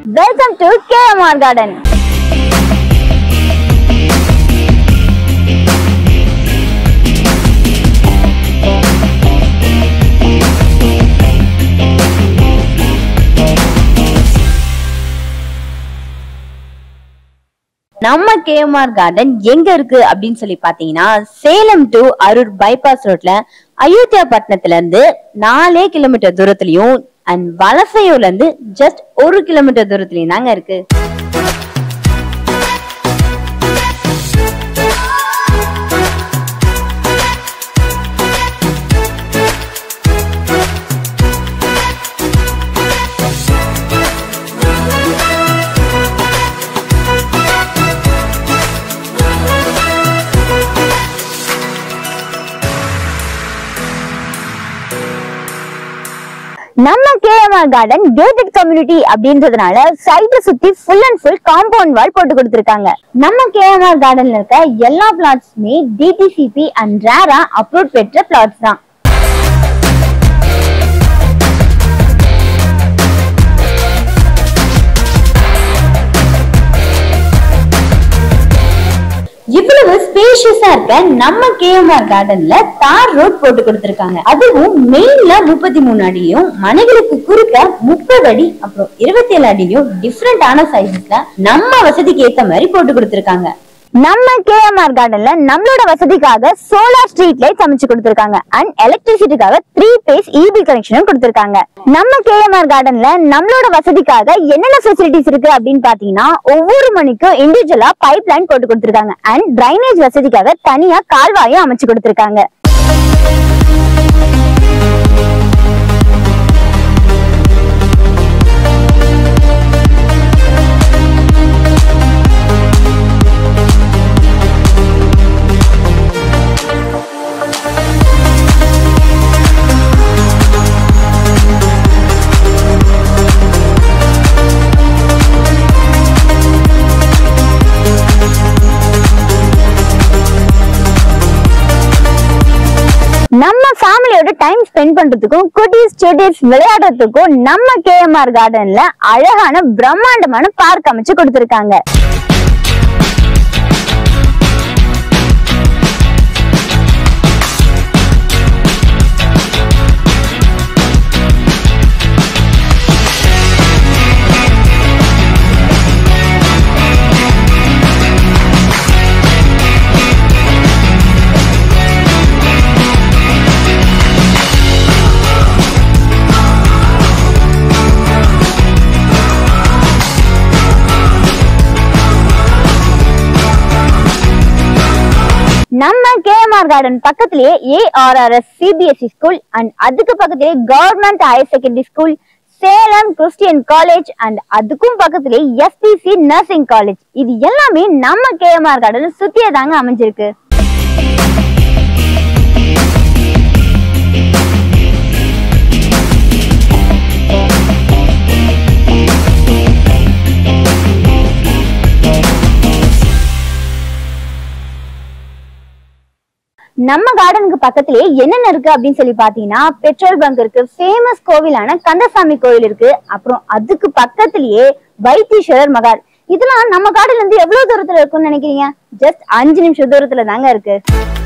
welcome to KMR garden நம்ம KMR garden எங்க இருக்கு அப்படின்னு சொல்லி பாத்தீங்கன்னா சேலம் டு அரூர் பைபாஸ் ரோட்ல அயோத்தியா பட்டணத்துல இருந்து நாலே கிலோமீட்டர் தூரத்துலயும் அண்ட் வலசையூர்ல இருந்து ஜஸ்ட் ஒரு கிலோமீட்டர் தூரத்துலயும் தாங்க இருக்கு நம்ம கேஎம்ஆர் கார்டன் கேட்டட் கம்யூனிட்டி அப்படின்றதுனால சைட்டை சுத்தி full and full compound wall போட்டு கொடுத்திருக்காங்க நம்ம கேஎம்ஆர் கார்டன்ல இருக்க எல்லா பிளாட்ஸுமே டிடிசிபி அண்ட் ரேரா அப்ரூவ் பெற்ற பிளாட்ஸ் தான் இவ்வளவு ஸ்பேஷியஸா இருக்க நம்ம கேஎம்ஆர் கார்டன்ல தார் ரோட் போட்டு கொடுத்திருக்காங்க அதுவும் மெயின்ல முப்பத்தி மூணு அடியும் மனைகளுக்கு குறுக்க முப்பது அடி அப்புறம் இருபத்தி ஏழு அடியும் டிஃப்ரெண்டான சைஸஸ்ல நம்ம வசதிக்கு ஏத்த மாதிரி போட்டு கொடுத்திருக்காங்க நம்ம கேஎம்ஆர் கார்டன்ல நம்மளோட வசதிக்காக சோலார் ஸ்ட்ரீட் லைட் அமைச்சு கொடுத்திருக்காங்க அண்ட் எலக்ட்ரிசிட்டிக்காக த்ரீ பேஸ் இபி கனெக்ஷனும் கொடுத்திருக்காங்க நம்ம கேஎம்ஆர் கார்டன்ல நம்மளோட வசதிக்காக என்னென்ன ஃபெசிலிட்டிஸ் இருக்கு அப்படின்னு பாத்தீங்கன்னா ஒவ்வொரு மணிக்கும் இண்டிவிஜுவலா பைப் லைன் போட்டு கொடுத்திருக்காங்க அண்ட் டிரைனேஜ் வசதிக்காக தனியா கால்வாயும் அமைச்சு கொடுத்திருக்காங்க நம்ம ஃபேமிலியோட டைம் ஸ்பெண்ட் பண்றதுக்கும் குட்டீஸ் செடிஸ் விளையாடுறதுக்கும் நம்ம கேஎம்ஆர் கார்டன்ல அழகான பிரம்மாண்டமான பார்க் அமைச்சு கொடுத்திருக்காங்க நம்ம கேஎம்ஆர் கார்டன் பக்கத்திலேயே ஏஆர்ஆர்எஸ் சிபிஎஸ்இ ஸ்கூல் அண்ட் அதுக்கு பக்கத்திலேயே government higher secondary school Salem Christian college and அதுக்கும் பக்கத்திலேயே எஸ்பிசி நர்சிங் காலேஜ் இது எல்லாமே நம்ம கேஎம்ஆர் கார்டன் சுத்தியே தாங்க அமைஞ்சிருக்கு நம்ம கார்டனுக்கு பக்கத்திலேயே என்னென்ன இருக்கு அப்படின்னு சொல்லி பாத்தீங்கன்னா பெட்ரோல் பங்க் இருக்கு ஃபேமஸ் கோவிலான கந்தசாமி கோவில் இருக்கு அப்புறம் அதுக்கு பக்கத்திலேயே வைத்தீஸ்வரர் மகால் இதெல்லாம் நம்ம கார்டன்ல இருந்து எவ்வளவு தூரத்துல இருக்கும்னு நினைக்கிறீங்க ஜஸ்ட் அஞ்சு நிமிஷம் தூரத்துல தாங்க இருக்கு